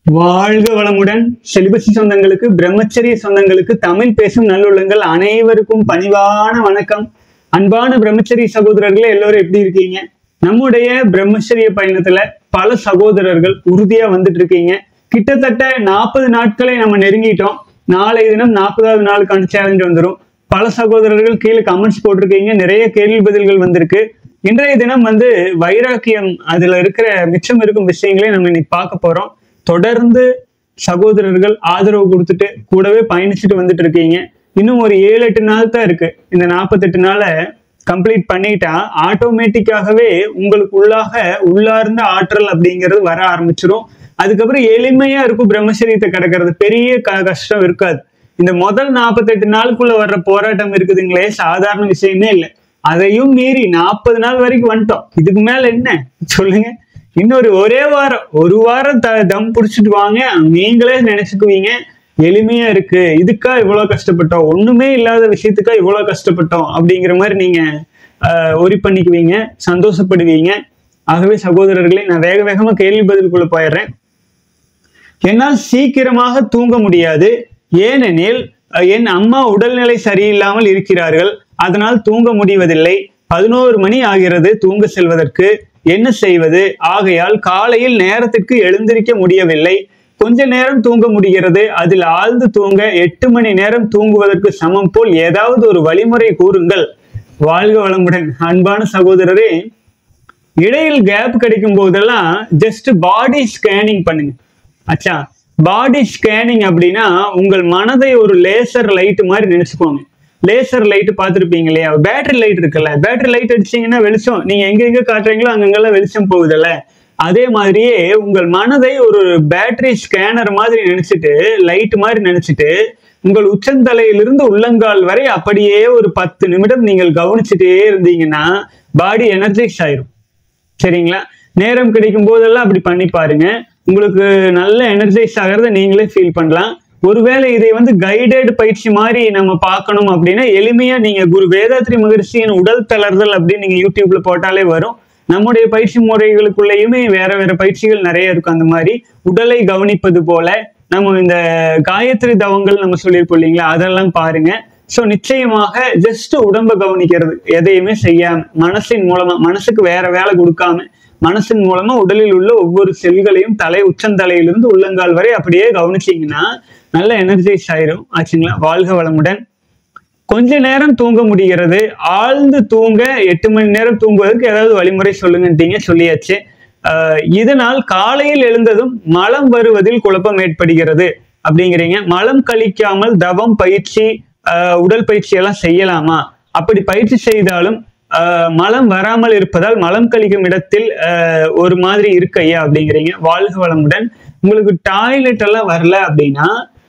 வாழ்க வளமுடன் செலிபசி சொந்தங்களுக்கு பிரம்மச்சரிய சொந்தங்களுக்கு தமிழ் பேசும் நல்லுள்ளங்கள் அனைவருக்கும் பணிவான வணக்கம் அன்பான பிரம்மச்சரிய சகோதரர்களே எல்லாரும் எப்படி இருக்கீங்க நம்முடைய பிரம்மச்சரிய பயணத்துல பல சகோதரர்கள் உறுதியா வந்துட்டு இருக்கீங்க கிட்டத்தட்ட நாற்பது நாட்களை நம்ம நெருங்கிட்டோம் நாளை தினம் நாற்பதாவது நாளுக்கான சேலஞ்ச் வந்துடும் பல சகோதரர்கள் கீழே கமெண்ட்ஸ் போட்டிருக்கீங்க நிறைய கேள்வி பதில்கள் வந்திருக்கு இன்றைய தினம் வந்து வைராக்கியம் அதுல இருக்கிற மிச்சம் இருக்கும் விஷயங்களை நம்ம இன்னைக்கு பார்க்க போறோம் தொடர்ந்து சகோதரர்கள் ஆதரவு கொடுத்துட்டு கூடவே பயணிச்சுட்டு வந்துட்டு இருக்கீங்க இன்னும் ஒரு ஏழு எட்டு நாள் தான் இருக்கு இந்த நாற்பத்தெட்டு நாளை கம்ப்ளீட் பண்ணிட்டா ஆட்டோமேட்டிக்காகவே உங்களுக்கு உள்ளாக உள்ளார்ந்த ஆற்றல் அப்படிங்கிறது வர ஆரம்பிச்சிரும் அதுக்கப்புறம் எளிமையா இருக்கும் பிரம்மச்சரியத்தை கிடக்கிறது பெரிய க- கஷ்டம் இருக்காது இந்த முதல் நாற்பத்தெட்டு நாளுக்குள்ள வர்ற போராட்டம் இருக்குதுங்களே சாதாரண விஷயமே இல்லை அதையும் மீறி நாற்பது நாள் வரைக்கும் வந்துட்டோம் இதுக்கு மேல என்ன சொல்லுங்க இன்னொரு ஒரே வாரம் ஒரு வாரம் த தம் பிடிச்சிட்டு வாங்க நீங்களே நினைச்சுக்குவீங்க எளிமையா இருக்கு இதுக்கா இவ்வளவு கஷ்டப்பட்டோம் ஒண்ணுமே இல்லாத விஷயத்துக்கா இவ்வளவு கஷ்டப்பட்டோம் அப்படிங்கிற மாதிரி நீங்க ஆஹ், ஒரி பண்ணிக்குவீங்க சந்தோஷப்படுவீங்க ஆகவே சகோதரர்களே நான் வேக வேகமா கேள்வி பதிலுக்குள்ள போயிடுறேன் என்னால் சீக்கிரமாக தூங்க முடியாது ஏனெனில் அஹ், என் அம்மா உடல்நிலை சரியில்லாமல் இருக்கிறார்கள் அதனால் தூங்க முடிவதில்லை பதினோரு மணி ஆகிறது தூங்க செல்வதற்கு என்ன செய்வது ஆகையால் காலையில் நேரத்திற்கு எழுந்திருக்க முடியவில்லை கொஞ்ச நேரம் தூங்க முடிகிறது அதில் ஆழ்ந்து தூங்க எட்டு மணி நேரம் தூங்குவதற்கு சமம் போல் ஏதாவது ஒரு வழிமுறை கூறுங்கள் வாழ்க வளமுடன் அன்பான சகோதரரே இடையில் கேப் கிடைக்கும் போதெல்லாம் ஜஸ்ட் பாடி ஸ்கேனிங் பண்ணுங்க அச்சா பாடி ஸ்கேனிங் அப்படின்னா உங்கள் மனதை ஒரு லேசர் லைட் மாதிரி நினைச்சுக்கோங்க லேசர் லைட் பார்த்துருப்பீங்க இல்லையா பேட்டரி லைட் இருக்குல்ல பேட்டரி லைட் அடிச்சீங்கன்னா வெளிச்சம் நீங்க எங்க எங்க காட்டுறீங்களோ அங்கங்கெல்லாம் வெளிச்சம் போகுதுல்ல அதே மாதிரியே உங்கள் மனதை ஒரு பேட்டரி ஸ்கேனர் மாதிரி நினைச்சிட்டு லைட் மாதிரி நினைச்சிட்டு உங்கள் உச்சந்தலையிலிருந்து உள்ளங்கால் வரை அப்படியே ஒரு பத்து நிமிடம் நீங்கள் கவனிச்சுட்டே இருந்தீங்கன்னா பாடி எனர்ஜைஸ் ஆயிரும் சரிங்களா நேரம் கிடைக்கும் போதெல்லாம் அப்படி பண்ணி பாருங்க உங்களுக்கு நல்ல எனர்ஜைஸ் ஆகிறத நீங்களே ஃபீல் பண்ணலாம் ஒருவேளை இதை வந்து கைடட் பயிற்சி மாதிரி நம்ம பார்க்கணும் அப்படின்னா எளிமையா நீங்க குரு வேதாத்ரி மகரிஷியின் உடல் தளர்தல் அப்படின்னு நீங்க யூடியூப்ல போட்டாலே வரும் நம்முடைய பயிற்சி முறைகளுக்குள்ளேயுமே வேற வேற பயிற்சிகள் நிறைய இருக்கும் அந்த மாதிரி உடலை கவனிப்பது போல நம்ம இந்த காயத்ரி தவங்கள் நம்ம சொல்லியிருப்போம் இல்லைங்களா அதெல்லாம் பாருங்க ஸோ நிச்சயமாக ஜஸ்ட் உடம்ப கவனிக்கிறது எதையுமே செய்யாம மனசின் மூலமா மனசுக்கு வேற வேலை கொடுக்காம மனசின் மூலமா உடலில் உள்ள ஒவ்வொரு செல்களையும் தலை உச்சந்தலையிலிருந்து உள்ளங்கால் வரை அப்படியே கவனிச்சீங்கன்னா நல்ல எனர்ஜைஸ் ஆயிரும் ஆச்சுங்களா வாழ்க வளமுடன் கொஞ்ச நேரம் தூங்க முடிகிறது ஆழ்ந்து தூங்க எட்டு மணி நேரம் தூங்குவதற்கு ஏதாவது வழிமுறை சொல்லுங்கன்றீங்க சொல்லியாச்சு ஆஹ் இதனால் காலையில் எழுந்ததும் மலம் வருவதில் குழப்பம் ஏற்படுகிறது அப்படிங்கிறீங்க மலம் கழிக்காமல் தவம் பயிற்சி ஆஹ் உடல் பயிற்சி எல்லாம் செய்யலாமா அப்படி பயிற்சி செய்தாலும் ஆஹ் மலம் வராமல் இருப்பதால் மலம் கழிக்கும் இடத்தில் ஆஹ் ஒரு மாதிரி இருக்கையா அப்படிங்கிறீங்க வாழ்க வளமுடன் உங்களுக்கு டாய்லெட் எல்லாம் வரல அப்படின்னா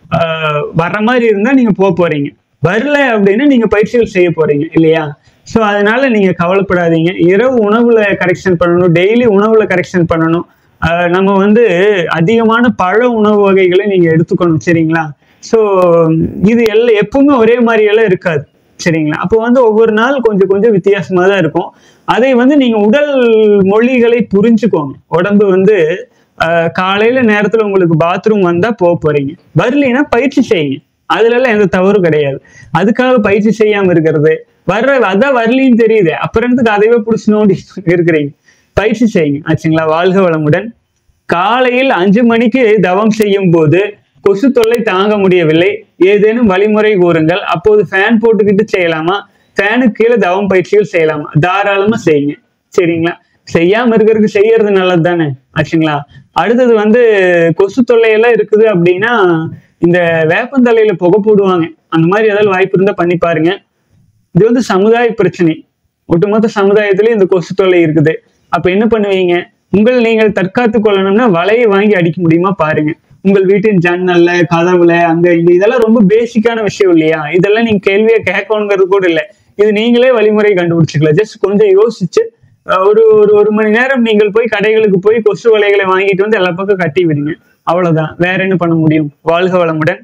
ஆஹ் வர்ற மாதிரி இருந்தா நீங்க போக போறீங்க வரல அப்படின்னா நீங்க பயிற்சிகள் செய்ய போறீங்க இல்லையா ஸோ அதனால நீங்க கவலைப்படாதீங்க இரவு உணவுல கரெக்ஷன் பண்ணணும் டெய்லி உணவுல கரெக்ஷன் பண்ணணும் ஆஹ் நம்ம வந்து அதிகமான பழ உணவு வகைகளை நீங்க எடுத்துக்கணும் சரிங்களா ஸோ இது எல்லாம் எப்பவுமே ஒரே மாதிரி எல்லாம் இருக்காது சரிங்களா அப்போ வந்து ஒவ்வொரு நாள் கொஞ்சம் கொஞ்சம் வித்தியாசமா தான் இருக்கும் அதை வந்து நீங்க உடல் மொழிகளை புரிஞ்சுக்கோங்க உடம்பு வந்து ஆஹ் காலையில நேரத்துல உங்களுக்கு பாத்ரூம் வந்தா போக போறீங்க வரலைன்னா பயிற்சி செய்யுங்க அதுல எல்லாம் எந்த தவறும் கிடையாது அதுக்காக பயிற்சி செய்யாம இருக்கிறது வர்ற அதான் வரலின்னு தெரியுது அப்புறம் என்னத்துக்கு அதைவே பிடிச்சி நோண்டி இருக்கிறீங்க பயிற்சி செய்யுங்க ஆச்சுங்களா வாழ்க வளமுடன் காலையில் அஞ்சு மணிக்கு தவம் செய்யும் போது கொசு தொல்லை தாங்க முடியவில்லை ஏதேனும் வழிமுறை கூறுங்கள் அப்போது ஃபேன் போட்டுக்கிட்டு செய்யலாமா ஃபேனுக்கு கீழே தவம் பயிற்சிகள் செய்யலாமா தாராளமா செய்யுங்க சரிங்களா செய்யாம இருக்கிறதுக்கு செய்யறது நல்லது தானே ஆச்சுங்களா அடுத்தது வந்து கொசு தொல்லை எல்லாம் இருக்குது அப்படின்னா இந்த வேப்பந்தலையில புகை போடுவாங்க அந்த மாதிரி ஏதாவது வாய்ப்பு இருந்தா பண்ணி பாருங்க இது வந்து சமுதாய பிரச்சனை ஒட்டுமொத்த சமுதாயத்திலயும் இந்த கொசு தொல்லை இருக்குது அப்ப என்ன பண்ணுவீங்க உங்கள் நீங்கள் தற்காத்து கொள்ளணும்னா வலையை வாங்கி அடிக்க முடியுமா பாருங்க உங்கள் வீட்டின் ஜன்னல்ல கதவுல அங்க இங்க இதெல்லாம் ரொம்ப பேசிக்கான விஷயம் இல்லையா இதெல்லாம் நீங்க கேள்வியா கேட்கணுங்கிறது கூட இல்லை இது நீங்களே வழிமுறை கண்டுபிடிச்சிக்கலாம் ஜஸ்ட் கொஞ்சம் யோசிச்சு அஹ், ஒரு ஒரு ஒரு மணி நேரம் நீங்கள் போய் கடைகளுக்கு போய் கொசு வலைகளை வாங்கிட்டு வந்து எல்லா பக்கம் கட்டி விடுங்க அவ்வளவுதான் வேற என்ன பண்ண முடியும் வாழ்க வளமுடன்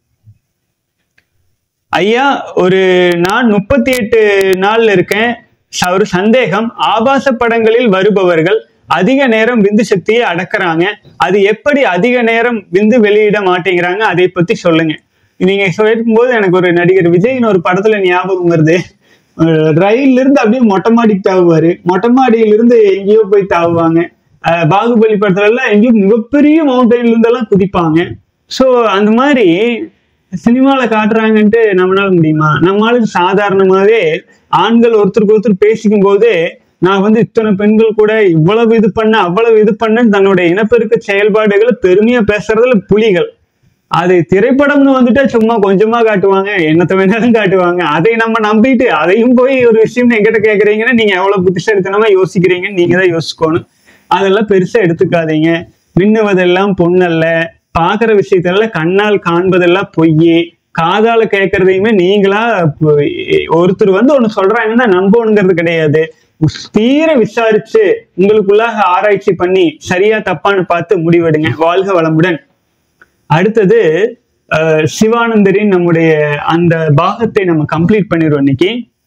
ஐயா ஒரு நான் முப்பத்தி எட்டு நாள்ல இருக்கேன் ச- ஒரு சந்தேகம் ஆபாச படங்களில் வருபவர்கள் அதிக நேரம் விந்து சக்தியை அடக்குறாங்க அது எப்படி அதிக நேரம் விந்து வெளியிட மாட்டேங்கிறாங்க அதை பத்தி சொல்லுங்க நீங்க சொல்லிருக்கும்போது எனக்கு ஒரு நடிகர் விஜயின் ஒரு படத்துல ஞாபகம் வருது அஹ் ரயில்ல இருந்து அப்படியே மொட்டை மாடிக்கு தாவுவாரு மொட்டை மாடியில இருந்து எங்கேயோ போய் தாவுவாங்க அஹ் பாகுபலி படத்துல எல்லாம் எங்கேயோ மிகப்பெரிய மவுண்டன்ல இருந்தெல்லாம் குதிப்பாங்க ஸோ அந்த மாதிரி சினிமால காட்டுறாங்கன்ட்டு நம்மளால முடியுமா நம்மளால சாதாரணமாவே ஆண்கள் ஒருத்தருக்கு ஒருத்தர் பேசிக்கும் போதே நான் வந்து இத்தனை பெண்கள் கூட இவ்வளவு இது பண்ண அவ்வளவு இது பண்ணேன்னு தன்னுடைய இனப்பெருக்க செயல்பாடுகளை பெருமையா பேசுறதுல புலிகள் அது திரைப்படம்னு வந்துட்டா சும்மா கொஞ்சமா காட்டுவாங்க என்னத்த வேணாலும் காட்டுவாங்க அதை நம்ம நம்பிட்டு அதையும் போய் ஒரு விஷயம் என்கிட்ட கேக்குறீங்கன்னா நீங்க எவ்வளவு புத்திசாலித்தனமா யோசிக்கிறீங்கன்னு நீங்க தான் யோசிக்கணும் அதெல்லாம் பெருசா எடுத்துக்காதீங்க மின்னுவதெல்லாம் பொண்ணல்ல பாக்குற விஷயத்தெல்லாம் கண்ணால் காண்பதெல்லாம் பொய் காதால கேட்கறதையுமே நீங்களா ப- ஒருத்தர் வந்து ஒண்ணு சொல்றாங்கன்னா நம்பணுங்கிறது கிடையாது தீர விசாரிச்சு உங்களுக்குள்ளாக ஆராய்ச்சி பண்ணி சரியா தப்பான்னு பார்த்து முடிவெடுங்க வாழ்க வளமுடன் அடுத்தது அஹ், சிவானந்தரின் நம்முடைய அந்த பாகத்தை நம்ம கம்ப்ளீட் பண்ணிடுவோம் இன்னைக்கு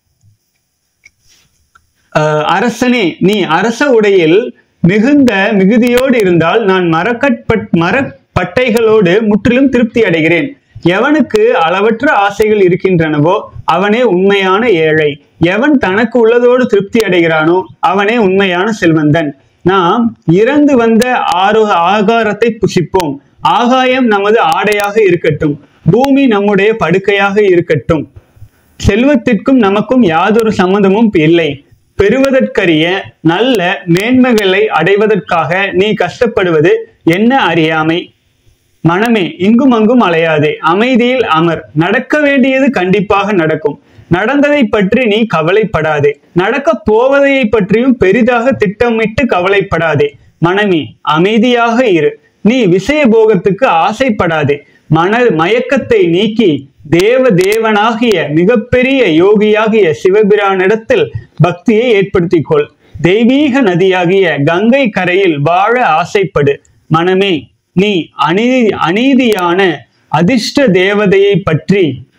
அஹ், அரசனே நீ அரச உடையில் மிகுந்த மிகுதியோடு இருந்தால் நான் மரக்கட்பட் மரப்பட்டைகளோடு முற்றிலும் திருப்தி அடைகிறேன் எவனுக்கு அளவற்ற ஆசைகள் இருக்கின்றனவோ அவனே உண்மையான ஏழை எவன் தனக்கு உள்ளதோடு திருப்தி அடைகிறானோ அவனே உண்மையான செல்வந்தன் நாம் இறந்து வந்த ஆரோ ஆகாரத்தை புசிப்போம் ஆகாயம் நமது ஆடையாக இருக்கட்டும் பூமி நம்முடைய படுக்கையாக இருக்கட்டும் செல்வத்திற்கும் நமக்கும் யாதொரு சம்பந்தமும் இல்லை பெறுவதற்கரிய நல்ல மேன்மைகளை அடைவதற்காக நீ கஷ்டப்படுவது என்ன அறியாமை மனமே இங்கும் அங்கும் அலையாதே அமைதியில் அமர் நடக்க வேண்டியது கண்டிப்பாக நடக்கும் நடந்ததை பற்றி நீ கவலைப்படாதே நடக்க போவதை பற்றியும் பெரிதாக திட்டமிட்டு கவலைப்படாதே மனமே அமைதியாக இரு நீ விஷய போகத்துக்கு ஆசைப்படாதே மன மயக்கத்தை நீக்கி தேவ தேவனாகிய மிகப்பெரிய யோகியாகிய சிவபிரானிடத்தில் பக்தியை ஏற்படுத்திக் கொள் தெய்வீக நதியாகிய கங்கை கரையில் வாழ ஆசைப்படு மனமே நீ அநீதி அநீதியான அதிர்ஷ்ட தேவதையை பற்றி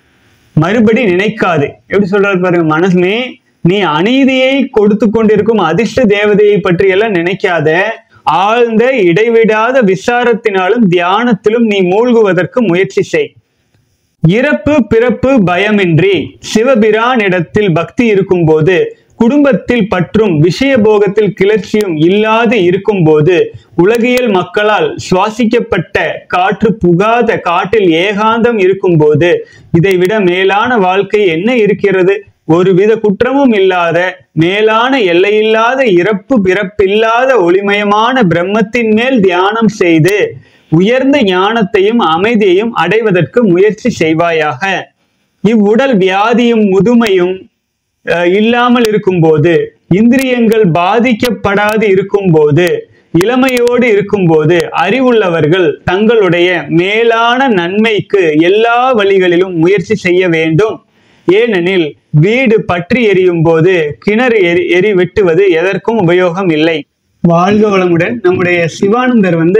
மறுபடி நினைக்காது எப்படி சொல்றாரு பாருங்க மனசுமே நீ அநீதியை கொடுத்து கொண்டிருக்கும் அதிர்ஷ்ட தேவதையை பற்றி எல்லாம் நினைக்காத ஆழ்ந்த இடைவிடாத விசாரத்தினாலும் தியானத்திலும் நீ மூழ்குவதற்கு முயற்சி செய் இறப்பு பிறப்பு பயமின்றி சிவபிரானிடத்தில் பக்தி இருக்கும்போது குடும்பத்தில் பற்றும் விஷய போகத்தில் கிளர்ச்சியும் இல்லாது இருக்கும்போது உலகியல் மக்களால் சுவாசிக்கப்பட்ட காற்று புகாத காட்டில் ஏகாந்தம் இருக்கும்போது இதைவிட மேலான வாழ்க்கை என்ன இருக்கிறது ஒருவித குற்றமும் இல்லாத மேலான எல்லையில்லாத இறப்பு பிறப்பில்லாத ஒளிமயமான பிரம்மத்தின் மேல் தியானம் செய்து உயர்ந்த ஞானத்தையும் அமைதியையும் அடைவதற்கு முயற்சி செய்வாயாக இவ்வுடல் வியாதியும் முதுமையும் அஹ், இல்லாமல் இருக்கும்போது இந்திரியங்கள் பாதிக்கப்படாது இருக்கும்போது இளமையோடு இருக்கும்போது அறிவுள்ளவர்கள் தங்களுடைய மேலான நன்மைக்கு எல்லா வழிகளிலும் முயற்சி செய்ய வேண்டும் ஏனெனில் வீடு பற்றி எரியும் போது கிணறு எரி எரி வெட்டுவது எதற்கும் உபயோகம் இல்லை வாழ்க வளமுடன் நம்முடைய சிவானந்தர் வந்து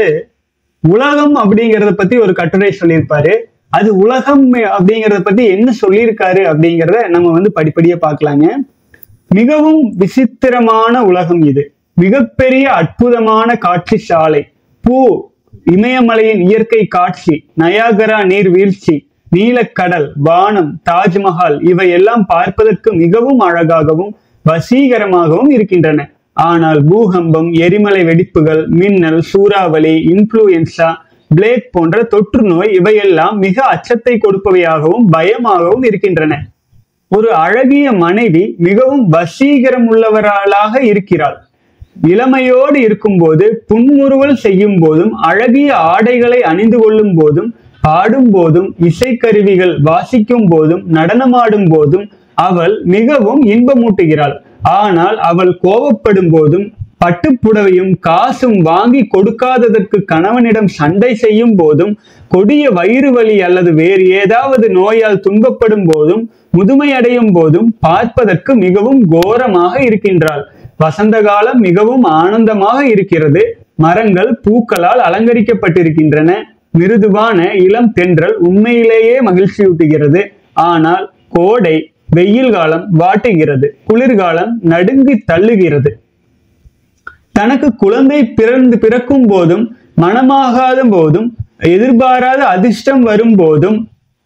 உலகம் அப்படிங்கறத பத்தி ஒரு கட்டுரை சொல்லியிருப்பாரு அது உலகம் அப்படிங்கறத பத்தி என்ன சொல்லியிருக்காரு அப்படிங்கறத நம்ம வந்து படிப்படியா பார்க்கலாங்க மிகவும் விசித்திரமான உலகம் இது மிகப்பெரிய அற்புதமான காட்சி சாலை பூ இமயமலையின் இயற்கை காட்சி நயாகரா நீர்வீழ்ச்சி நீலக்கடல் வானம் தாஜ்மஹால் இவையெல்லாம் பார்ப்பதற்கு மிகவும் அழகாகவும் வசீகரமாகவும் இருக்கின்றன ஆனால் பூகம்பம் எரிமலை வெடிப்புகள் மின்னல் சூறாவளி இன்ஃப்ளூயன்சா பிளேக் போன்ற தொற்று நோய் இவையெல்லாம் மிக அச்சத்தை கொடுப்பவையாகவும் பயமாகவும் இருக்கின்றன ஒரு அழகிய மனைவி மிகவும் வசீகரம் உள்ளவராளாக இருக்கிறாள் இளமையோடு இருக்கும்போது புன்முறுவல் செய்யும் போதும் அழகிய ஆடைகளை அணிந்து கொள்ளும் போதும் பாடும் போதும் இசைக்கருவிகள் வாசிக்கும் போதும் நடனமாடும் போதும் அவள் மிகவும் இன்பமூட்டுகிறாள் ஆனால் அவள் கோபப்படும் போதும் பட்டுப்புடவையும் காசும் வாங்கி கொடுக்காததற்கு கணவனிடம் சண்டை செய்யும் போதும் கொடிய வயிறு வலி அல்லது வேறு ஏதாவது நோயால் துன்பப்படும் போதும் முதுமை அடையும் போதும் பார்ப்பதற்கு மிகவும் கோரமாக இருக்கின்றாள் வசந்த காலம் மிகவும் ஆனந்தமாக இருக்கிறது மரங்கள் பூக்களால் அலங்கரிக்கப்பட்டிருக்கின்றன மிருதுவான இளம் தென்றல் உண்மையிலேயே மகிழ்ச்சியூட்டுகிறது ஆனால் கோடை வெயில் காலம் வாட்டுகிறது குளிர்காலம் நடுங்கி தள்ளுகிறது தனக்கு குழந்தை பிறந்து பிறக்கும் போதும் மனமாகாத போதும் எதிர்பாராத அதிர்ஷ்டம் வரும் போதும்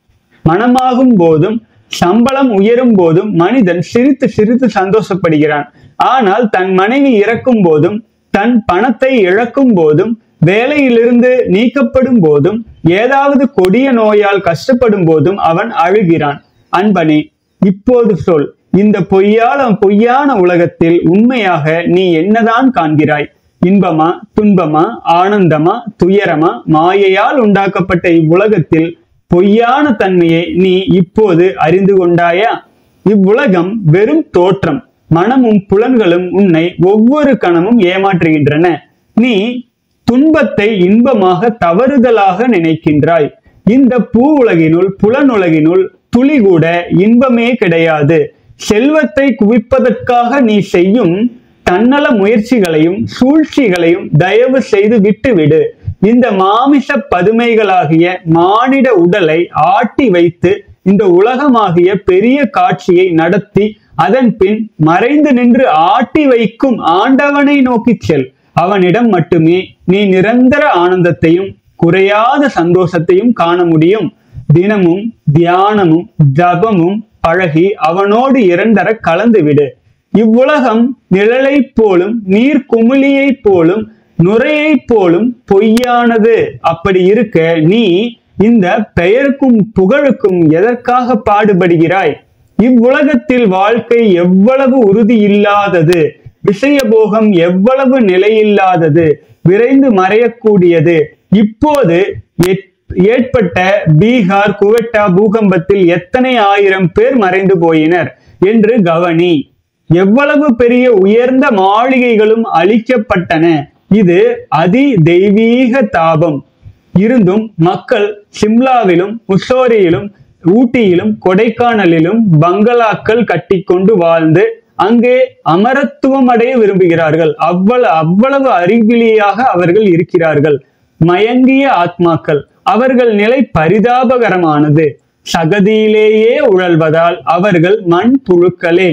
மனமாகும் போதும் சம்பளம் உயரும் போதும் மனிதன் சிரித்து சிரித்து சந்தோஷப்படுகிறான் ஆனால் தன் மனைவி இறக்கும் போதும் தன் பணத்தை இழக்கும் போதும் வேலையிலிருந்து நீக்கப்படும் போதும் ஏதாவது கொடிய நோயால் கஷ்டப்படும் போதும் அவன் அழுகிறான் அன்பனே இப்போது சொல் இந்த பொய்யால பொய்யான உலகத்தில் உண்மையாக நீ என்னதான் காண்கிறாய் இன்பமா துன்பமா ஆனந்தமா துயரமா மாயையால் உண்டாக்கப்பட்ட இவ்வுலகத்தில் பொய்யான தன்மையை நீ இப்போது அறிந்து கொண்டாயா இவ்வுலகம் வெறும் தோற்றம் மனமும் புலன்களும் உன்னை ஒவ்வொரு கணமும் ஏமாற்றுகின்றன நீ துன்பத்தை இன்பமாக தவறுதலாக நினைக்கின்றாய் இந்த பூ உலகினுள் புலனுலகினுள் துளி கூட இன்பமே கிடையாது செல்வத்தை குவிப்பதற்காக நீ செய்யும் தன்னல முயற்சிகளையும் சூழ்ச்சிகளையும் தயவு செய்து விட்டுவிடு இந்த மாமிச பதுமைகளாகிய மானிட உடலை ஆட்டி வைத்து இந்த உலகமாகிய பெரிய காட்சியை நடத்தி அதன் பின் மறைந்து நின்று ஆட்டி வைக்கும் ஆண்டவனை நோக்கிச் செல் அவனிடம் மட்டுமே நீ நிரந்தர ஆனந்தத்தையும் குறையாத சந்தோஷத்தையும் காண முடியும் தினமும் தியானமும் ஜபமும் பழகி அவனோடு இரண்டர கலந்து விடு இவ்வுலகம் நிழலைப் போலும் நீர் குமிழியைப் போலும் நுரையைப் போலும் பொய்யானது அப்படி இருக்க நீ இந்த பெயருக்கும் புகழுக்கும் எதற்காக பாடுபடுகிறாய் இவ்வுலகத்தில் வாழ்க்கை எவ்வளவு உறுதி இல்லாதது விஷயபோகம் எவ்வளவு நிலையில்லாதது விரைந்து மறையக்கூடியது இப்போது எட்- ஏற்பட்ட பீகார் குவெட்டா பூகம்பத்தில் எத்தனை ஆயிரம் பேர் மறைந்து போயினர் என்று கவனி எவ்வளவு பெரிய உயர்ந்த மாளிகைகளும் அழிக்கப்பட்டன இது அதி தெய்வீக தாபம் இருந்தும் மக்கள் சிம்லாவிலும் முசோரியிலும் ஊட்டியிலும் கொடைக்கானலிலும் பங்களாக்கள் கட்டிக்கொண்டு வாழ்ந்து அங்கே அமரத்துவம் அடைய விரும்புகிறார்கள் அவ்வளவு அவ்வளவு அறிவிலியாக அவர்கள் இருக்கிறார்கள் மயங்கிய ஆத்மாக்கள் அவர்கள் நிலை பரிதாபகரமானது சகதியிலேயே உழல்வதால் அவர்கள் மண் புழுக்களே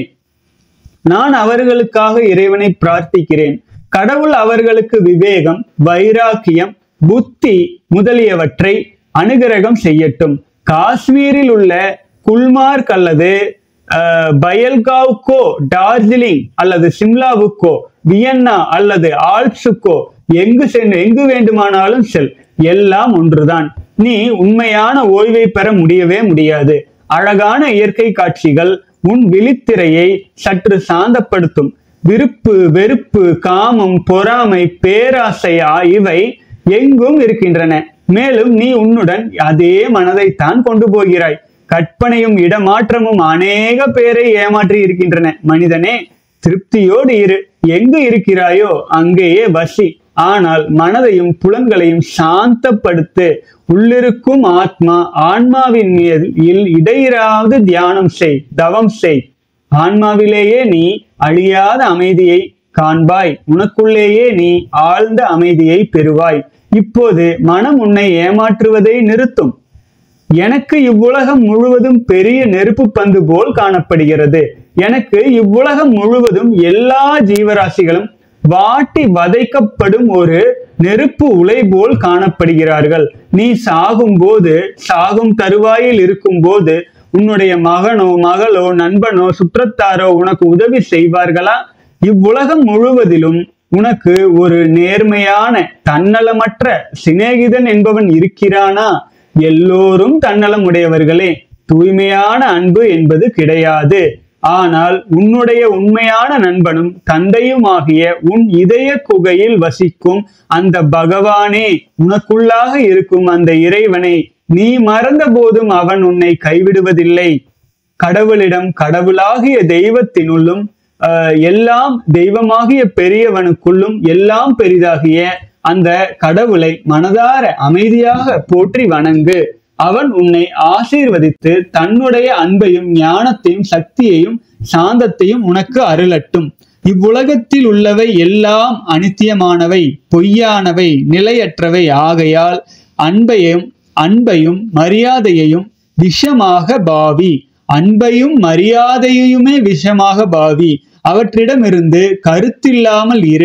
நான் அவர்களுக்காக இறைவனை பிரார்த்திக்கிறேன் கடவுள் அவர்களுக்கு விவேகம் வைராக்கியம் புத்தி முதலியவற்றை அனுகிரகம் செய்யட்டும் காஷ்மீரில் உள்ள குல்மார்க் அல்லது அஹ், பயல்காவுக்கோ டார்ஜிலிங் அல்லது சிம்லாவுக்கோ வியன்னா அல்லது ஆல்ப்ஸுக்கோ எங்கு சென்று எங்கு வேண்டுமானாலும் செல் எல்லாம் ஒன்றுதான் நீ உண்மையான ஓய்வை பெற முடியவே முடியாது அழகான இயற்கை காட்சிகள் உன் விழித்திரையை சற்று சாந்தப்படுத்தும் விருப்பு வெறுப்பு காமம் பொறாமை பேராசை ஆ- இவை எங்கும் இருக்கின்றன மேலும் நீ உன்னுடன் அதே மனதைத்தான் கொண்டு போகிறாய் கற்பனையும் இடமாற்றமும் அநேக பேரை ஏமாற்றி இருக்கின்றன மனிதனே திருப்தியோடு இரு எங்கு இருக்கிறாயோ அங்கேயே வசி ஆனால் மனதையும் புலன்களையும் சாந்தப்படுத்து உள்ளிருக்கும் ஆத்மா ஆன்மாவின் மீது இல்- இடையிறாவது தியானம் செய் தவம் செய் ஆன்மாவிலேயே நீ அழியாத அமைதியை காண்பாய் உனக்குள்ளேயே நீ ஆழ்ந்த அமைதியை பெறுவாய் இப்போது மனம் உன்னை ஏமாற்றுவதை நிறுத்தும் எனக்கு இவ்வுலகம் முழுவதும் பெரிய நெருப்பு பந்து போல் காணப்படுகிறது எனக்கு இவ்வுலகம் முழுவதும் எல்லா ஜீவராசிகளும் வாட்டி வதைக்கப்படும் ஒரு நெருப்பு உலை போல் காணப்படுகிறார்கள் நீ சாகும் போது சாகும் தருவாயில் இருக்கும் போது உன்னுடைய மகனோ மகளோ நண்பனோ சுற்றத்தாரோ உனக்கு உதவி செய்வார்களா இவ்வுலகம் முழுவதிலும் உனக்கு ஒரு நேர்மையான தன்னலமற்ற சிநேகிதன் என்பவன் இருக்கிறானா எல்லோரும் தன்னலம் உடையவர்களே தூய்மையான அன்பு என்பது கிடையாது ஆனால் உன்னுடைய உண்மையான நண்பனும் தந்தையுமாகிய உன் இதய குகையில் வசிக்கும் அந்த பகவானே உனக்குள்ளாக இருக்கும் அந்த இறைவனை நீ மறந்த போதும் அவன் உன்னை கைவிடுவதில்லை கடவுளிடம் கடவுளாகிய தெய்வத்தினுள்ளும் ஆஹ், எல்லாம் தெய்வமாகிய பெரியவனுக்குள்ளும் எல்லாம் பெரிதாகிய அந்த கடவுளை மனதார அமைதியாக போற்றி வணங்கு அவன் உன்னை ஆசீர்வதித்து தன்னுடைய அன்பையும் ஞானத்தையும் சக்தியையும் சாந்தத்தையும் உனக்கு அருளட்டும் இவ்வுலகத்தில் உள்ளவை எல்லாம் அனித்தியமானவை பொய்யானவை நிலையற்றவை ஆகையால் அன்பையும் அன்பையும் மரியாதையையும் விஷமாக பாவி அன்பையும் மரியாதையுமே விஷமாக பாவி அவற்றிடமிருந்து கருத்தில்லாமல் இரு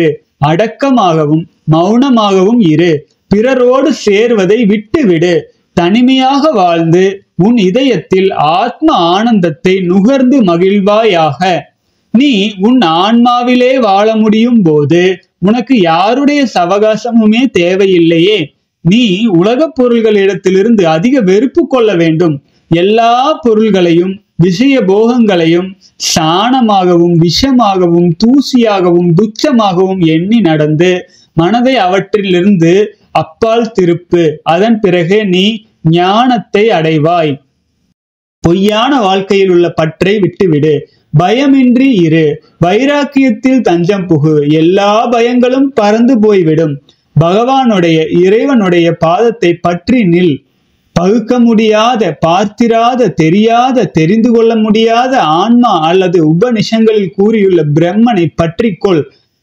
அடக்கமாகவும் மௌனமாகவும் இரு பிறரோடு சேர்வதை விட்டுவிடு தனிமையாக வாழ்ந்து உன் இதயத்தில் ஆத்ம ஆனந்தத்தை நுகர்ந்து மகிழ்வாயாக நீ உன் ஆன்மாவிலே வாழ முடியும் போது உனக்கு யாருடைய சவகாசமுமே தேவையில்லையே நீ உலகப் பொருள்களிடத்திலிருந்து அதிக வெறுப்பு கொள்ள வேண்டும் எல்லா பொருள்களையும் விஷய போகங்களையும் சாணமாகவும் விஷமாகவும் தூசியாகவும் துச்சமாகவும் எண்ணி நடந்து மனதை அவற்றிலிருந்து அப்பால் திருப்பு அதன் பிறகு நீ ஞானத்தை அடைவாய் பொய்யான வாழ்க்கையில் உள்ள பற்றை விட்டுவிடு பயமின்றி இரு வைராக்கியத்தில் தஞ்சம் புகு எல்லா பயங்களும் பறந்து போய்விடும் பகவானுடைய இறைவனுடைய பாதத்தை பற்றி நில் பகுக்க முடியாத பார்த்திராத தெரியாத தெரிந்து கொள்ள முடியாத ஆன்மா அல்லது உபனிஷங்களில் கூறியுள்ள பிரம்மனை பற்றிக்கொள்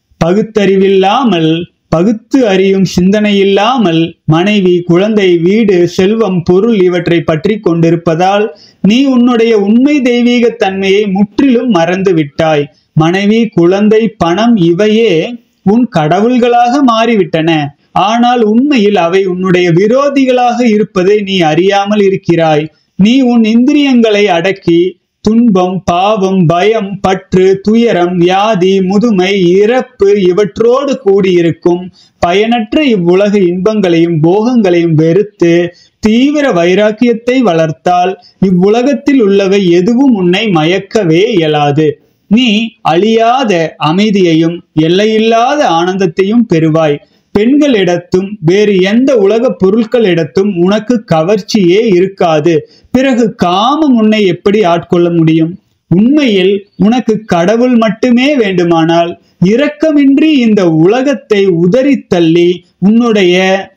பகுத்தறிவில்லாமல் பகுத்து அறியும் சிந்தனை இல்லாமல் மனைவி குழந்தை வீடு செல்வம் பொருள் இவற்றை பற்றி கொண்டிருப்பதால் நீ உன்னுடைய உண்மை தெய்வீக தன்மையை முற்றிலும் மறந்து விட்டாய் மனைவி குழந்தை பணம் இவையே உன் கடவுள்களாக மாறிவிட்டன ஆனால் உண்மையில் அவை உன்னுடைய விரோதிகளாக இருப்பதை நீ அறியாமல் இருக்கிறாய் நீ உன் இந்திரியங்களை அடக்கி துன்பம் பாவம் பயம் பற்று துயரம் வியாதி முதுமை இறப்பு இவற்றோடு கூடியிருக்கும் பயனற்ற இவ்வுலக இன்பங்களையும் போகங்களையும் வெறுத்து தீவிர வைராக்கியத்தை வளர்த்தால் இவ்வுலகத்தில் உள்ளவை எதுவும் உன்னை மயக்கவே இயலாது நீ அழியாத அமைதியையும் எல்லையில்லாத ஆனந்தத்தையும் பெறுவாய் பெண்களிடத்தும் வேறு எந்த உலக பொருட்களிடத்தும் உனக்கு கவர்ச்சியே இருக்காது பிறகு காமம் உன்னை எப்படி ஆட்கொள்ள முடியும் உண்மையில் உனக்கு கடவுள் மட்டுமே வேண்டுமானால் இரக்கமின்றி இந்த உலகத்தை உதறி தள்ளி உன்னுடைய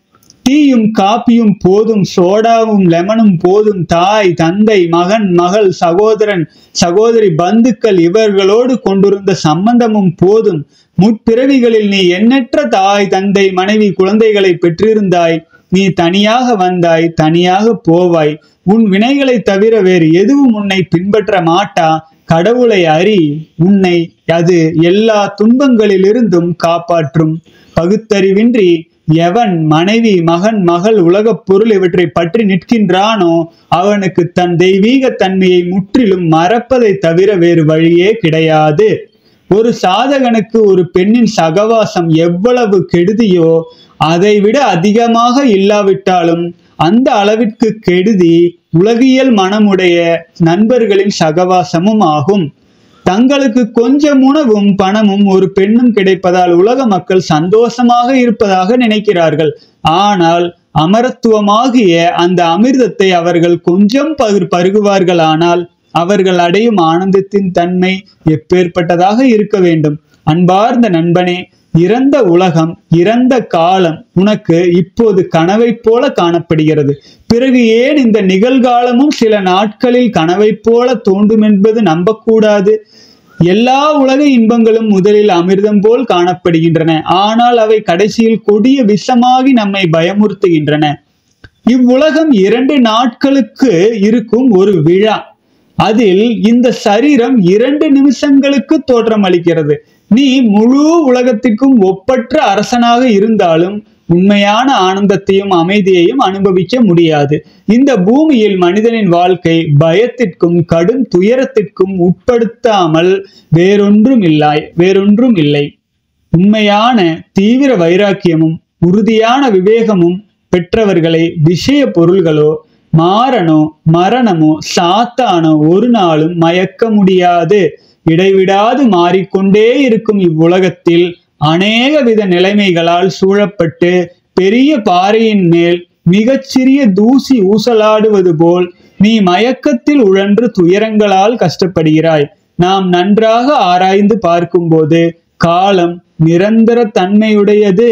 டீயும் காப்பியும் போதும் சோடாவும் லெமனும் போதும் தாய் தந்தை மகன் மகள் சகோதரன் சகோதரி பந்துக்கள் இவர்களோடு கொண்டிருந்த சம்பந்தமும் போதும் முற்பிறவிகளில் நீ எண்ணற்ற தாய் தந்தை மனைவி குழந்தைகளை பெற்றிருந்தாய் நீ தனியாக வந்தாய் தனியாக போவாய் உன் வினைகளை தவிர வேறு எதுவும் உன்னை பின்பற்ற மாட்டா கடவுளை அறி உன்னை அது எல்லா துன்பங்களிலிருந்தும் காப்பாற்றும் பகுத்தறிவின்றி எவன் மனைவி மகன் மகள் உலகப் பொருள் இவற்றை பற்றி நிற்கின்றானோ அவனுக்கு தன் தெய்வீக தன்மையை முற்றிலும் மறப்பதை தவிர வேறு வழியே கிடையாது ஒரு சாதகனுக்கு ஒரு பெண்ணின் சகவாசம் எவ்வளவு கெடுதியோ அதைவிட அதிகமாக இல்லாவிட்டாலும் அந்த அளவிற்கு கெடுதி உலகியல் மனமுடைய நண்பர்களின் சகவாசமும் ஆகும் தங்களுக்கு கொஞ்சம் உணவும் பணமும் ஒரு பெண்ணும் கிடைப்பதால் உலக மக்கள் சந்தோஷமாக இருப்பதாக நினைக்கிறார்கள் ஆனால் அமரத்துவமாகிய அந்த அமிர்தத்தை அவர்கள் கொஞ்சம் பகிர் பருகுவார்களானால் அவர்கள் அடையும் ஆனந்தத்தின் தன்மை எப்பேற்பட்டதாக இருக்க வேண்டும் அன்பார்ந்த நண்பனே இறந்த உலகம் இறந்த காலம் உனக்கு இப்போது கனவைப் போல காணப்படுகிறது பிறகு ஏன் இந்த நிகழ்காலமும் சில நாட்களில் கனவைப் போல தோன்றும் என்பது நம்பக்கூடாது எல்லா உலக இன்பங்களும் முதலில் அமிர்தம் போல் காணப்படுகின்றன ஆனால் அவை கடைசியில் கொடிய விஷமாகி நம்மை பயமுறுத்துகின்றன இவ்வுலகம் இரண்டு நாட்களுக்கு இருக்கும் ஒரு விழா அதில் இந்த சரீரம் இரண்டு நிமிஷங்களுக்கு தோற்றம் அளிக்கிறது நீ முழு உலகத்திற்கும் ஒப்பற்ற அரசனாக இருந்தாலும் உண்மையான ஆனந்தத்தையும் அமைதியையும் அனுபவிக்க முடியாது இந்த பூமியில் மனிதனின் வாழ்க்கை பயத்திற்கும் கடும் துயரத்திற்கும் உட்படுத்தாமல் வேறொன்றும் இல்லை வேறொன்றும் இல்லை உண்மையான தீவிர வைராக்கியமும் உறுதியான விவேகமும் பெற்றவர்களை விஷய பொருள்களோ மாறனோ மரணமோ சாத்தானோ ஒரு நாளும் மயக்க முடியாது இடைவிடாது மாறிக்கொண்டே இருக்கும் இவ்வுலகத்தில் அநேக வித நிலைமைகளால் சூழப்பட்டு பெரிய பாறையின் மேல் மிகச்சிறிய தூசி ஊசலாடுவது போல் நீ மயக்கத்தில் உழன்று துயரங்களால் கஷ்டப்படுகிறாய் நாம் நன்றாக ஆராய்ந்து பார்க்கும்போது காலம் நிரந்தர தன்மையுடையது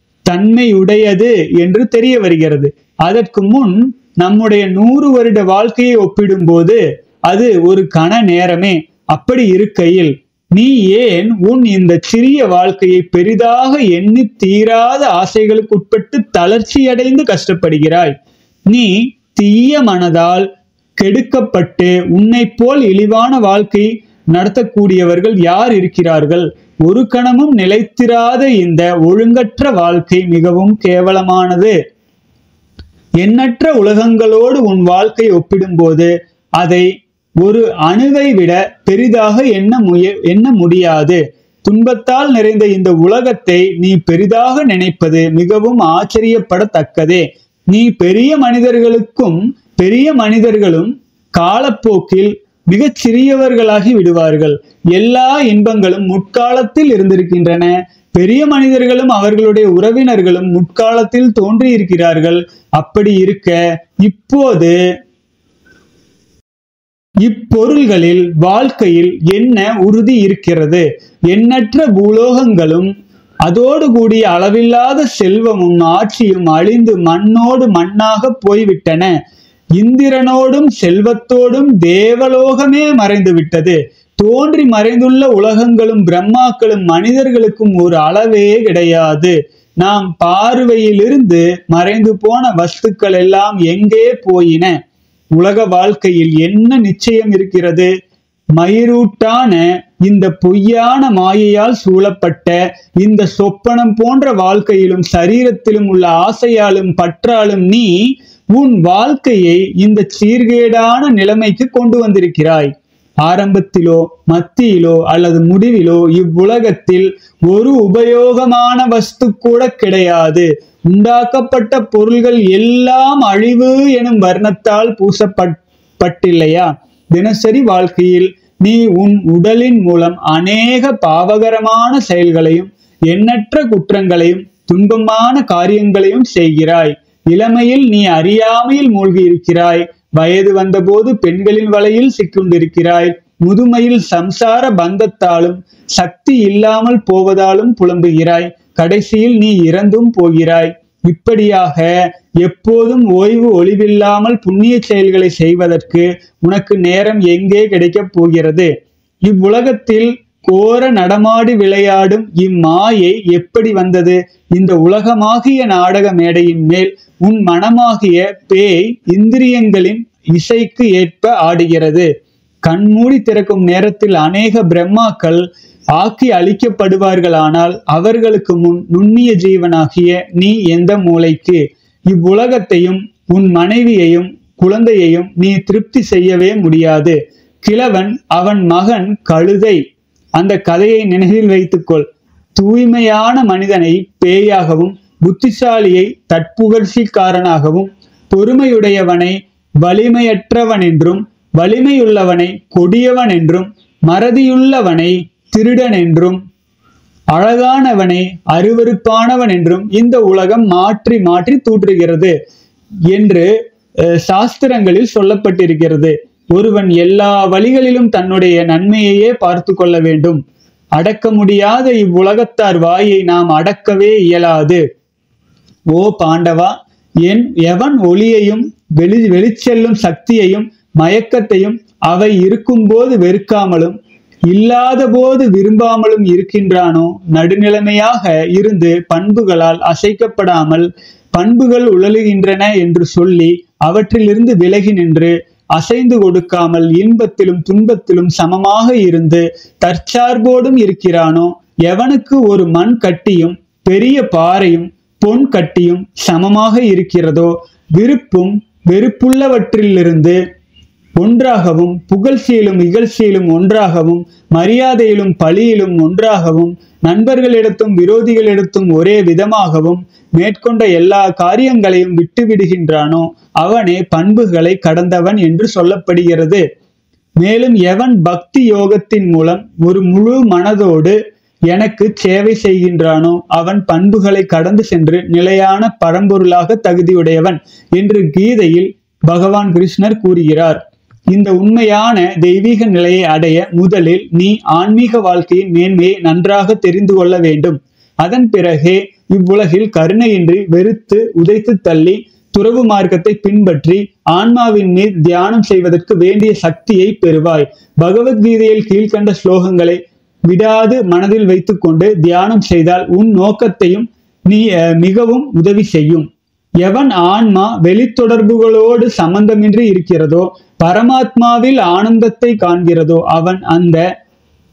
தன்மையுடையது என்று தெரிய வருகிறது அதற்கு முன் நம்முடைய நூறு வருட வாழ்க்கையை ஒப்பிடும்போது அது ஒரு கண நேரமே அப்படி இருக்கையில் நீ ஏன் உன் இந்த சிறிய வாழ்க்கையை பெரிதாக எண்ணி தீராத ஆசைகளுக்கு உட்பட்டு தளர்ச்சியடைந்து கஷ்டப்படுகிறாய் நீ தீய மனதால் கெடுக்கப்பட்டு உன்னை போல் இழிவான வாழ்க்கை நடத்தக்கூடியவர்கள் யார் இருக்கிறார்கள் ஒரு கணமும் நிலைத்திராத இந்த ஒழுங்கற்ற வாழ்க்கை மிகவும் கேவலமானது எண்ணற்ற உலகங்களோடு உன் வாழ்க்கை ஒப்பிடும்போது அதை ஒரு அணுவை விட பெரிதாக எண்ண முய எண்ண முடியாது துன்பத்தால் நிறைந்த இந்த உலகத்தை நீ பெரிதாக நினைப்பது மிகவும் ஆச்சரியப்படத்தக்கதே நீ பெரிய மனிதர்களுக்கும் பெரிய மனிதர்களும் காலப்போக்கில் மிகச் சிறியவர்களாகி விடுவார்கள் எல்லா இன்பங்களும் முற்காலத்தில் இருந்திருக்கின்றன பெரிய மனிதர்களும் அவர்களுடைய உறவினர்களும் முற்காலத்தில் தோன்றியிருக்கிறார்கள் அப்படி இருக்க இப்போது இப்பொருள்களில் வாழ்க்கையில் என்ன உறுதி இருக்கிறது எண்ணற்ற பூலோகங்களும் அதோடு கூடிய அளவில்லாத செல்வமும் ஆட்சியும் அழிந்து மண்ணோடு மண்ணாக போய்விட்டன இந்திரனோடும் செல்வத்தோடும் தேவலோகமே மறைந்து விட்டது தோன்றி மறைந்துள்ள உலகங்களும் பிரம்மாக்களும் மனிதர்களுக்கும் ஒரு அளவே கிடையாது நாம் பார்வையிலிருந்து மறைந்து போன வஸ்துக்கள் எல்லாம் எங்கே போயின உலக வாழ்க்கையில் என்ன நிச்சயம் இருக்கிறது மயிரூட்டான இந்த பொய்யான மாயையால் சூழப்பட்ட இந்த சொப்பனம் போன்ற வாழ்க்கையிலும் சரீரத்திலும் உள்ள ஆசையாலும் பற்றாலும் நீ உன் வாழ்க்கையை இந்த சீர்கேடான நிலைமைக்கு கொண்டு வந்திருக்கிறாய் ஆரம்பத்திலோ மத்தியிலோ அல்லது முடிவிலோ இவ்வுலகத்தில் ஒரு உபயோகமான வஸ்து கூட கிடையாது உண்டாக்கப்பட்ட பொருள்கள் எல்லாம் அழிவு எனும் வர்ணத்தால் பூசப்பட்டில்லையா தினசரி வாழ்க்கையில் நீ உன் உடலின் மூலம் அநேக பாவகரமான செயல்களையும் எண்ணற்ற குற்றங்களையும் துன்பமான காரியங்களையும் செய்கிறாய் இளமையில் நீ அறியாமையில் மூழ்கி இருக்கிறாய் வயது வந்தபோது பெண்களின் வலையில் சிக்கொண்டிருக்கிறாய் முதுமையில் சம்சார பந்தத்தாலும் சக்தி இல்லாமல் போவதாலும் புலம்புகிறாய் கடைசியில் நீ இறந்தும் போகிறாய் இப்படியாக எப்போதும் ஓய்வு ஒளிவில்லாமல் புண்ணிய செயல்களை செய்வதற்கு உனக்கு நேரம் எங்கே கிடைக்கப் போகிறது இவ்வுலகத்தில் கோர நடமாடி விளையாடும் இம்மாயை எப்படி வந்தது இந்த உலகமாகிய நாடக மேடையின் மேல் உன் மனமாகிய பேய் இந்திரியங்களின் இசைக்கு ஏற்ப ஆடுகிறது கண்மூடி திறக்கும் நேரத்தில் அநேக பிரம்மாக்கள் ஆக்கி அழிக்கப்படுவார்களானால் அவர்களுக்கு முன் நுண்ணிய ஜீவனாகிய நீ எந்த மூளைக்கு இவ்வுலகத்தையும் உன் மனைவியையும் குழந்தையையும் நீ திருப்தி செய்யவே முடியாது கிழவன் அவன் மகன் கழுதை அந்த கதையை நினைவில் வைத்துக்கொள் தூய்மையான மனிதனை பேயாகவும் புத்திசாலியை தற்புகழ்ச்சிக்காரனாகவும் பொறுமையுடையவனை வலிமையற்றவன் என்றும் வலிமையுள்ளவனை கொடியவன் என்றும் மறதியுள்ளவனை திருடன் என்றும் அழகானவனை அருவருப்பானவன் என்றும் இந்த உலகம் மாற்றி மாற்றி தூற்றுகிறது என்று அஹ், சாஸ்திரங்களில் சொல்லப்பட்டிருக்கிறது ஒருவன் எல்லா வழிகளிலும் தன்னுடைய நன்மையையே பார்த்து கொள்ள வேண்டும் அடக்க முடியாத இவ்வுலகத்தார் வாயை நாம் அடக்கவே இயலாது ஓ பாண்டவா என் எவன் ஒளியையும் வெளி வெளிச்செல்லும் சக்தியையும் மயக்கத்தையும் அவை இருக்கும்போது வெறுக்காமலும் இல்லாத போது விரும்பாமலும் இருக்கின்றானோ நடுநிலைமையாக இருந்து பண்புகளால் அசைக்கப்படாமல் பண்புகள் உழலுகின்றன என்று சொல்லி அவற்றிலிருந்து விலகி நின்று அசைந்து கொடுக்காமல் இன்பத்திலும் துன்பத்திலும் சமமாக இருந்து தற்சார்போடும் இருக்கிறானோ எவனுக்கு ஒரு மண் கட்டியும் பெரிய பாறையும் பொன் கட்டியும் சமமாக இருக்கிறதோ விருப்பும் வெறுப்புள்ளவற்றிலிருந்து ஒன்றாகவும் புகழ்ச்சியிலும் இகழ்ச்சியிலும் ஒன்றாகவும் மரியாதையிலும் பழியிலும் ஒன்றாகவும் நண்பர்களிடத்தும் விரோதிகளிடத்தும் ஒரே விதமாகவும் மேற்கொண்ட எல்லா காரியங்களையும் விட்டுவிடுகின்றானோ அவனே பண்புகளை கடந்தவன் என்று சொல்லப்படுகிறது மேலும் எவன் பக்தி யோகத்தின் மூலம் ஒரு முழு மனதோடு எனக்கு சேவை செய்கின்றானோ அவன் பண்புகளை கடந்து சென்று நிலையான பரம்பொருளாக தகுதியுடையவன் என்று கீதையில் பகவான் கிருஷ்ணர் கூறுகிறார் இந்த உண்மையான தெய்வீக நிலையை அடைய முதலில் நீ ஆன்மீக வாழ்க்கையின் மேன்மையை நன்றாக தெரிந்து கொள்ள வேண்டும் அதன் பிறகே இவ்வுலகில் கருணையின்றி வெறுத்து உதைத்து தள்ளி துறவு மார்க்கத்தை பின்பற்றி ஆன்மாவின் மீது தியானம் செய்வதற்கு வேண்டிய சக்தியை பெறுவாய் பகவத்கீதையில் கீழ்கண்ட ஸ்லோகங்களை விடாது மனதில் வைத்துக்கொண்டு தியானம் செய்தால் உன் நோக்கத்தையும் நீ அஹ், மிகவும் உதவி செய்யும் எவன் ஆன்மா வெளித்தொடர்புகளோடு சம்பந்தமின்றி இருக்கிறதோ பரமாத்மாவில் ஆனந்தத்தை காண்கிறதோ அவன் அந்த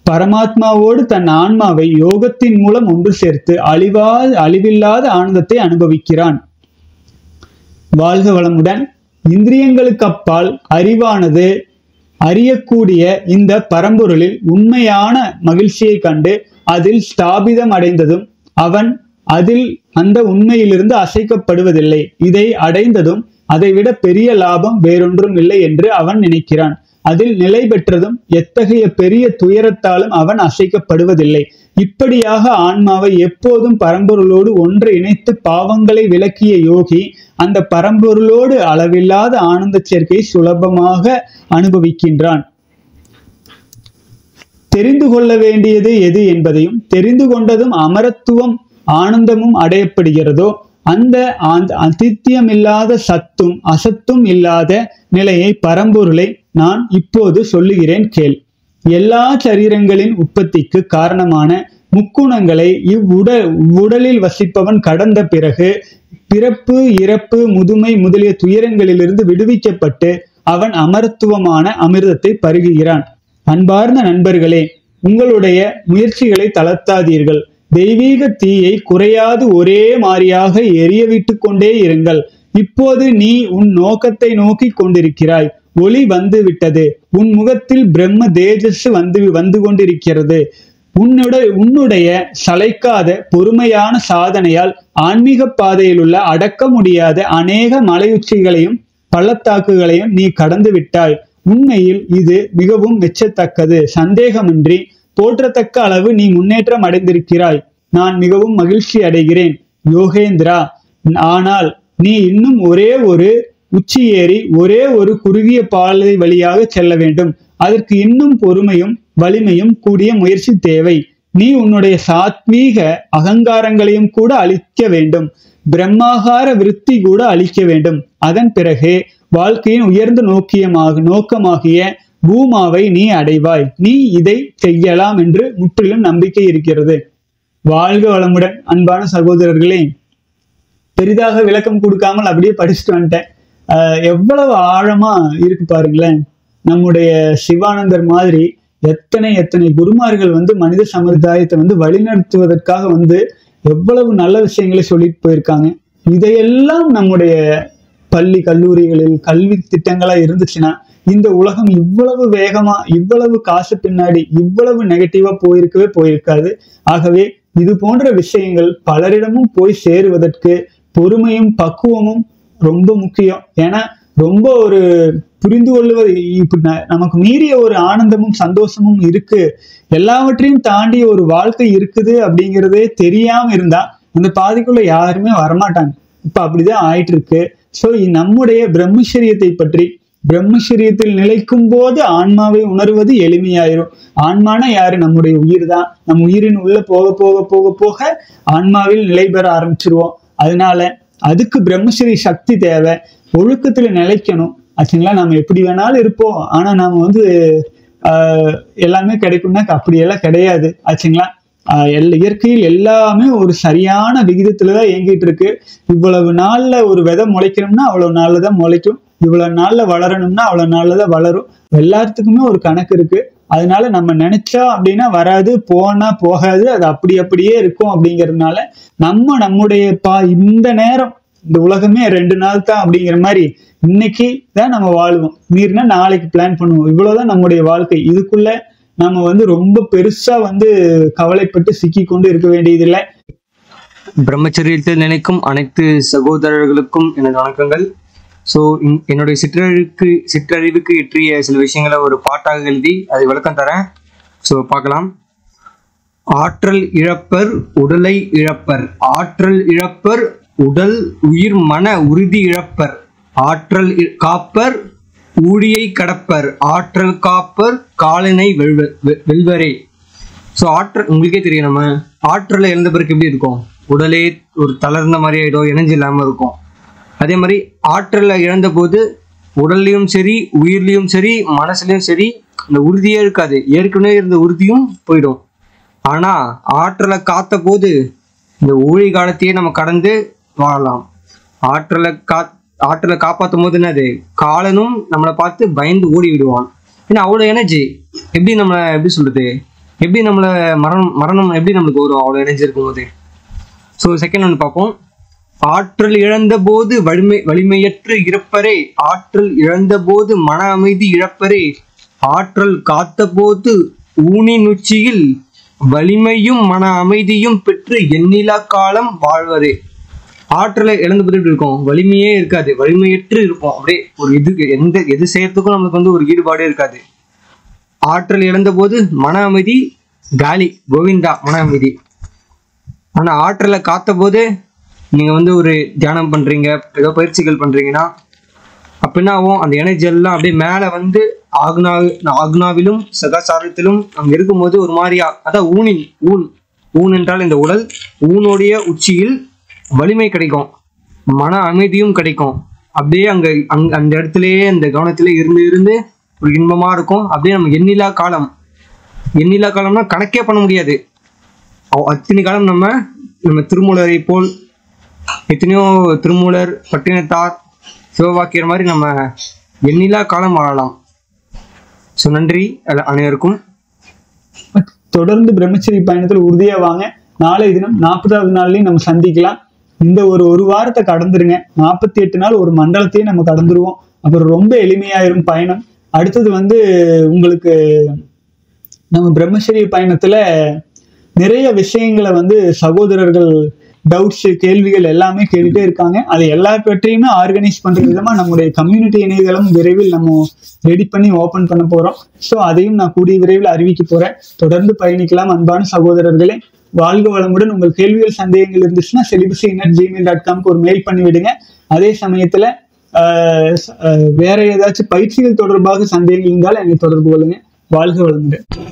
பரமாத்மாவோடு தன் ஆன்மாவை யோகத்தின் மூலம் ஒன்று சேர்த்து அழிவா அழிவில்லாத ஆனந்தத்தை அனுபவிக்கிறான் வாழ்க வளமுடன் இந்திரியங்களுக்கு அப்பால் அறிவானது அறியக்கூடிய இந்த பரம்பொருளில் உண்மையான மகிழ்ச்சியை கண்டு அதில் ஸ்தாபிதம் அடைந்ததும் அவன் அதில் அந்த உண்மையிலிருந்து அசைக்கப்படுவதில்லை இதை அடைந்ததும் அதைவிட பெரிய லாபம் வேறொன்றும் இல்லை என்று அவன் நினைக்கிறான் அதில் நிலை பெற்றதும் எத்தகைய பெரிய துயரத்தாலும் அவன் அசைக்கப்படுவதில்லை இப்படியாக ஆன்மாவை எப்போதும் பரம்பொருளோடு ஒன்று இணைத்து பாவங்களை விலக்கிய யோகி அந்த பரம்பொருளோடு அளவில்லாத ஆனந்த சேர்க்கை சுலபமாக அனுபவிக்கின்றான் தெரிந்து கொள்ள வேண்டியது எது என்பதையும் தெரிந்து கொண்டதும் அமரத்துவம் ஆனந்தமும் அடையப்படுகிறதோ அந்த அதித்தியம் இல்லாத சத்தும் அசத்தும் இல்லாத நிலையை பரம்பொருளை நான் இப்போது சொல்லுகிறேன் கேள் எல்லா சரீரங்களின் உற்பத்திக்கு காரணமான முக்குணங்களை இவ்வுட உடலில் வசிப்பவன் கடந்த பிறகு பிறப்பு இறப்பு முதுமை முதலிய துயரங்களிலிருந்து விடுவிக்கப்பட்டு அவன் அமரத்துவமான அமிர்தத்தை பருகுகிறான் அன்பார்ந்த நண்பர்களே உங்களுடைய முயற்சிகளை தளர்த்தாதீர்கள் தெய்வீக தீயை குறையாது ஒரே மாறியாக எரிய விட்டு கொண்டே இருங்கள் இப்போது நீ உன் நோக்கத்தை நோக்கி கொண்டிருக்கிறாய் ஒளி வந்து விட்டது உன் முகத்தில் பிரம்ம தேஜஸ் வந்து வந்து கொண்டிருக்கிறது உன்னுடைய உன்னுடைய சளைக்காத பொறுமையான சாதனையால் ஆன்மீக பாதையில் உள்ள அடக்க முடியாத அநேக மலையுச்சிகளையும் பள்ளத்தாக்குகளையும் நீ கடந்து விட்டாய் உண்மையில் இது மிகவும் மெச்சத்தக்கது சந்தேகமின்றி போற்றத்தக்க அளவு நீ முன்னேற்றம் அடைந்திருக்கிறாய் நான் மிகவும் மகிழ்ச்சி அடைகிறேன் யோகேந்திரா ஆனால் நீ இன்னும் ஒரே ஒரு உச்சி ஏறி ஒரே ஒரு குறுகிய பாதை வழியாக செல்ல வேண்டும் அதற்கு இன்னும் பொறுமையும் வலிமையும் கூடிய முயற்சி தேவை நீ உன்னுடைய சாத்வீக அகங்காரங்களையும் கூட அழிக்க வேண்டும் பிரம்மாகார விருத்தி கூட அழிக்க வேண்டும் அதன் பிறகு வாழ்க்கையின் உயர்ந்த நோக்கியமாக நோக்கமாகிய பூமாவை நீ அடைவாய் நீ இதை செய்யலாம் என்று முற்றிலும் நம்பிக்கை இருக்கிறது வாழ்க வளமுடன் அன்பான சகோதரர்களே பெரிதாக விளக்கம் கொடுக்காமல் அப்படியே படிச்சுட்டு வந்துட்டேன் ஆஹ் எவ்வளவு ஆழமா இருக்கு பாருங்களேன் நம்முடைய சிவானந்தர் மாதிரி எத்தனை எத்தனை குருமார்கள் வந்து மனித சமுதாயத்தை வந்து வழிநடத்துவதற்காக வந்து எவ்வளவு நல்ல விஷயங்களை சொல்லிட்டு போயிருக்காங்க இதையெல்லாம் நம்முடைய பள்ளி கல்லூரிகளில் கல்வி திட்டங்களா இருந்துச்சுன்னா இந்த உலகம் இவ்வளவு வேகமா இவ்வளவு காசு பின்னாடி இவ்வளவு நெகட்டிவா போயிருக்கவே போயிருக்காது ஆகவே இது போன்ற விஷயங்கள் பலரிடமும் போய் சேருவதற்கு பொறுமையும் பக்குவமும் ரொம்ப முக்கியம் ஏன்னா ரொம்ப ஒரு புரிந்து கொள்வது இப்ப ந- நமக்கு மீறிய ஒரு ஆனந்தமும் சந்தோஷமும் இருக்கு எல்லாவற்றையும் தாண்டி ஒரு வாழ்க்கை இருக்குது அப்படிங்கிறதே தெரியாம இருந்தா அந்த பாதைக்குள்ள யாருமே வரமாட்டாங்க இப்ப அப்படிதான் ஆயிட்டு இருக்கு ஸோ நம்முடைய பிரம்மச்சரியத்தை பற்றி பிரம்மச்சரியத்தில் நிலைக்கும் போது ஆன்மாவை உணர்வது எளிமையாயிரும் ஆன்மானா யாரு நம்முடைய உயிர் தான் நம் உயிரின் உள்ள போக போக போக போக ஆன்மாவில் நிலை பெற ஆரம்பிச்சிருவோம் அதனால அதுக்கு பிரம்மச்சரி சக்தி தேவை ஒழுக்கத்துல நிலைக்கணும் ஆச்சுங்களா நம்ம எப்படி வேணாலும் இருப்போம் ஆனா நாம வந்து ஆஹ், எல்லாமே கிடைக்கும்னா அப்படியெல்லாம் கிடையாது ஆச்சுங்களா ஆஹ், எல் இயற்கையில் எல்லாமே ஒரு சரியான விகிதத்துல தான் இயங்கிட்டு இருக்கு இவ்வளவு நாள்ல ஒரு விதை முளைக்கணும்னா அவ்வளவு நாள்ல தான் முளைக்கும் இவ்வளவு நாள்ல வளரணும்னா அவ்வளவு நாள்ல தான் வளரும் எல்லாத்துக்குமே ஒரு கணக்கு இருக்கு அதனால நம்ம நினைச்சா அப்படின்னா வராது போனா போகாது அது அப்படி அப்படியே இருக்கும் அப்படிங்கறதுனால நம்ம நம்முடைய பா இந்த நேரம் இந்த உலகமே ரெண்டு நாள் தான் அப்படிங்கிற மாதிரி இன்னைக்கு தான் நம்ம வாழ்வோம் மீறினா நாளைக்கு பிளான் பண்ணுவோம் இவ்வளவுதான் நம்முடைய வாழ்க்கை இதுக்குள்ள நம்ம வந்து ரொம்ப பெருசா வந்து கவலைப்பட்டு சிக்கி கொண்டு இருக்க வேண்டியதில்லை பிரம்மச்சரியத்தில் நினைக்கும் அனைத்து சகோதரர்களுக்கும் எனது வணக்கங்கள் ஸோ என்னுடைய சிற்றறிவுக்கு சிற்றறிவுக்கு எற்றிய சில விஷயங்களை ஒரு பாட்டாக எழுதி அதை விளக்கம் தரேன் ஸோ பார்க்கலாம் ஆற்றல் இழப்பர் உடலை இழப்பர் ஆற்றல் இழப்பர் உடல் உயிர் மன உறுதி இழப்பர் ஆற்றல் இ- காப்பர் ஊழியை கடப்பர் ஆற்றல் காப்பர் காலனை வெல்வ வெ- வெல்வரே ஸோ ஆற்றல் உங்களுக்கே தெரியும் நம்ம ஆற்றலை இழந்த பிறகு எப்படி இருக்கும் உடலே ஒரு தளர்ந்த மாதிரி ஆயிடும் எனர்ஜி இல்லாமல் இருக்கும் அதே மாதிரி ஆற்றலை இழந்த போது உடல்லையும் சரி உயிர்லையும் சரி மனசுலையும் சரி இந்த உறுதியே இருக்காது ஏற்கனவே இருந்த உறுதியும் போயிடும் ஆனா ஆற்றலை காத்த போது இந்த ஊழி காலத்தையே நம்ம கடந்து வாழலாம் ஆற்றலை கா ஆற்றலை காப்பாற்றும் போது என்னது காலனும் நம்மளை பார்த்து பயந்து ஓடி விடுவான் ஏன்னா அவ்வளோ எனர்ஜி எப்படி நம்ம எப்படி சொல்றது எப்படி நம்மளை மரணம் மரணம் எப்படி நம்மளுக்கு வரும் அவ்வளோ எனர்ஜி இருக்கும்போது ஸோ செகண்ட் ஒன்று பார்ப்போம் ஆற்றல் இழந்த போது வலிமை வலிமையற்று இறப்பரே ஆற்றல் இழந்த போது மன அமைதி இழப்பரே ஆற்றல் காத்த போது ஊனின் உச்சியில் வலிமையும் மன அமைதியும் பெற்று எண்ணிலா காலம் வாழ்வரே ஆற்றலை இழந்து போட்டு இருக்கோம் வலிமையே இருக்காது வலிமையற்று இருப்போம் அப்படியே ஒரு இது எந்த எது செய்யறதுக்கும் நம்மளுக்கு வந்து ஒரு ஈடுபாடே இருக்காது ஆற்றல் இழந்த போது மன அமைதி காலி கோவிந்தா மன அமைதி ஆனா ஆற்றலை காத்த போது நீங்க வந்து ஒரு தியானம் பண்றீங்க ஏதோ பயிற்சிகள் பண்றீங்கன்னா அப்ப என்ன ஆகும் அந்த எனர்ஜி எல்லாம் அப்படியே மேல வந்து ஆக்னா ஆக்னாவிலும் சகாசாரத்திலும் அங்க இருக்கும்போது ஒரு மாதிரியா அதான் ஊனின் ஊன் ஊன் என்றால் இந்த உடல் ஊனுடைய உச்சியில் வலிமை கிடைக்கும் மன அமைதியும் கிடைக்கும் அப்படியே அங்க அங்க அந்த இடத்துலயே அந்த கவனத்திலே இருந்து இருந்து ஒரு இன்பமா இருக்கும் அப்படியே நம்ம எண்ணிலா காலம் எண்ணிலா காலம்னா கணக்கே பண்ண முடியாது அவ்- அத்தனை காலம் நம்ம நம்ம திருமூலரை போல் எத்தனையோ திருமூலர் பட்டினத்தார் சிவவாக்கியர் மாதிரி நம்ம எண்ணிலா காலம் வாழலாம் ஸோ நன்றி அல்ல- அனைவருக்கும் தொடர்ந்து பிரம்மச்சரிய பயணத்துல உறுதியா வாங்க நாளை தினம் நாற்பதாவது நாள்லயும் நம்ம சந்திக்கலாம் இந்த ஒரு ஒரு வாரத்தை கடந்துருங்க நாற்பத்தி எட்டு நாள் ஒரு மண்டலத்தையும் நம்ம கடந்துருவோம் அப்புறம் ரொம்ப எளிமையாயிரும் பயணம் அடுத்தது வந்து உங்களுக்கு நம்ம பிரம்மச்சரிய பயணத்துல நிறைய விஷயங்களை வந்து சகோதரர்கள் டவுட்ஸ் கேள்விகள் எல்லாமே கேட்டுட்டே இருக்காங்க அதை எல்லா பற்றியுமே ஆர்கனைஸ் பண்ற விதமா நம்முடைய கம்யூனிட்டி இணையதளம் விரைவில் நம்ம ரெடி பண்ணி ஓபன் பண்ண போறோம் ஸோ அதையும் நான் கூடிய விரைவில் அறிவிக்க போறேன் தொடர்ந்து பயணிக்கலாம் அன்பான சகோதரர்களே வாழ்க வளமுடன் உங்கள் கேள்விகள் சந்தேகங்கள் இருந்துச்சுன்னா செலிபசி ஜிமெயில் டாட் காம்க்கு ஒரு மெயில் பண்ணி விடுங்க அதே சமயத்துல ஆஹ் ஆஹ் வேற ஏதாச்சும் பயிற்சிகள் தொடர்பாக சந்தேகங்கள் இருந்தாலும் என்னை தொடர்பு கொள்ளுங்க வாழ்க வளமுடன்